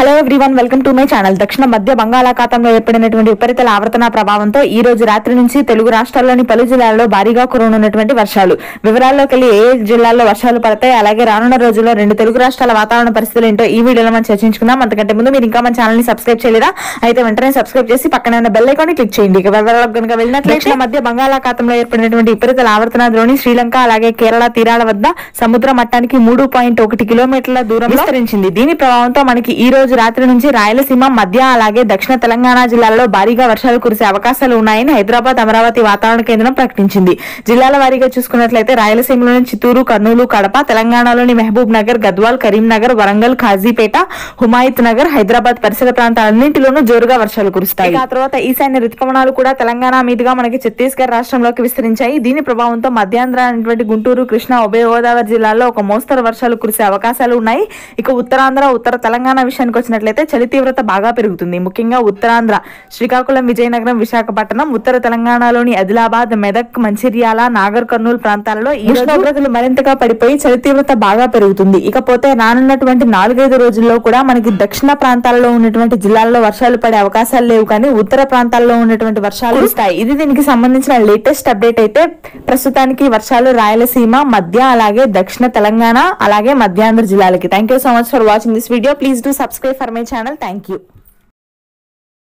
hello everyone welcome to my channel దక్షిణ మధ్య బంగాళాఖాతంలో ఏర్పడినటువంటి ఉపరితల ఆవర్తన ప్రభావంతో ఈ రోజు రాత్రి నుంచి తెలుగు రాష్ట్రాల్లోని పలు జిల్లాల్లో భారీగా కురవనున్నటువంటి వర్షాలు వివరాల్లోకి వెళ్ళి ఏ ఏ జిల్లాల్లో వర్షాలు పడతాయి అలాగే రానున్న రోజుల్లో రెండు తెలుగు రాష్ట్రాల వాతావరణ పరిస్థితులు ఏంటో ఈ వీడియోలో మనం చర్చించుకుందాం అంతకంటే ముందు మీరు ఇంకా మన ఛానల్ ని సబ్స్క్రైబ్ చేయలేదా అయితే వెంటనే సబ్స్క్రైబ్ చేసి పక్కన ఉన్న బెల్ ఐకాన్ క్లిక్ చేయండి ఇక వివరాలకు కనుక వెళ్ళినట్లయితే దక్షిణ మధ్య బంగాళాఖాతంలో ఏర్పడినటువంటి ఉపరితల ఆవర్తన ద్రోణి శ్రీలంక అలాగే కేరళ తీరాల వద్ద సముద్ర మట్టానికి మూడు పాయింట్ ఒకటి కిలోమీటర్ల దూరం విస్తరించింది దీని ప్రభావంతో మనకి ఈ రోజు రాత్రి నుంచి రాయలసీమ మధ్య అలాగే దక్షిణ తెలంగాణ జిల్లాల్లో భారీగా వర్షాలు కురిసే అవకాశాలు ఉన్నాయని హైదరాబాద్ అమరావతి వాతావరణ కేంద్రం ప్రకటించింది జిల్లాల వారీగా చూసుకున్నట్లయితే రాయలసీమలోని చిత్తూరు కర్నూలు కడప తెలంగాణలోని మహబూబ్ నగర్ గద్వాల్ కరీంనగర్ వరంగల్ ఖాజీపేట హుమాయత్ నగర్ హైదరాబాద్ పరిసర ప్రాంతాలన్నింటిలోనూ జోరుగా వర్షాలు కురుస్తాయి ఇక ఆ తర్వాత ఈశాన్య రుతుపవనాలు కూడా తెలంగాణ మీదుగా మనకి ఛత్తీస్గఢ్ రాష్ట్రంలోకి విస్తరించాయి దీని ప్రభావంతో మధ్యాంధ్ర అనేటువంటి గుంటూరు కృష్ణా ఉభయ గోదావరి జిల్లాల్లో ఒక మోస్తరు వర్షాలు కురిసే అవకాశాలు ఉన్నాయి ఇక ఉత్తరాంధ్ర ఉత్తర తెలంగాణ విషయానికి వచ్చినట్లయితే చలి తీవ్రత బాగా పెరుగుతుంది ముఖ్యంగా ఉత్తరాంధ్ర శ్రీకాకుళం విజయనగరం విశాఖపట్నం ఉత్తర తెలంగాణలోని ఆదిలాబాద్ మెదక్ మంచిర్యాల నాగర్ కర్నూలు ప్రాంతాలలో ఈ ఉష్ణోగ్రతలు మరింతగా పడిపోయి చలి తీవ్రత బాగా పెరుగుతుంది ఇకపోతే రానున్నటువంటి నాలుగైదు రోజుల్లో కూడా మనకి దక్షిణ ప్రాంతాల్లో ఉన్నటువంటి జిల్లాల్లో వర్షాలు పడే అవకాశాలు లేవు కానీ ఉత్తర ప్రాంతాల్లో ఉన్నటువంటి వర్షాలు కురుస్తాయి ఇది దీనికి సంబంధించిన లేటెస్ట్ అప్డేట్ అయితే ప్రస్తుతానికి వర్షాలు రాయలసీమ మధ్య అలాగే దక్షిణ తెలంగాణ అలాగే మధ్యాంధ్ర జిల్లాలకి thank you so much for watching this video please do subscribe for my channel thank you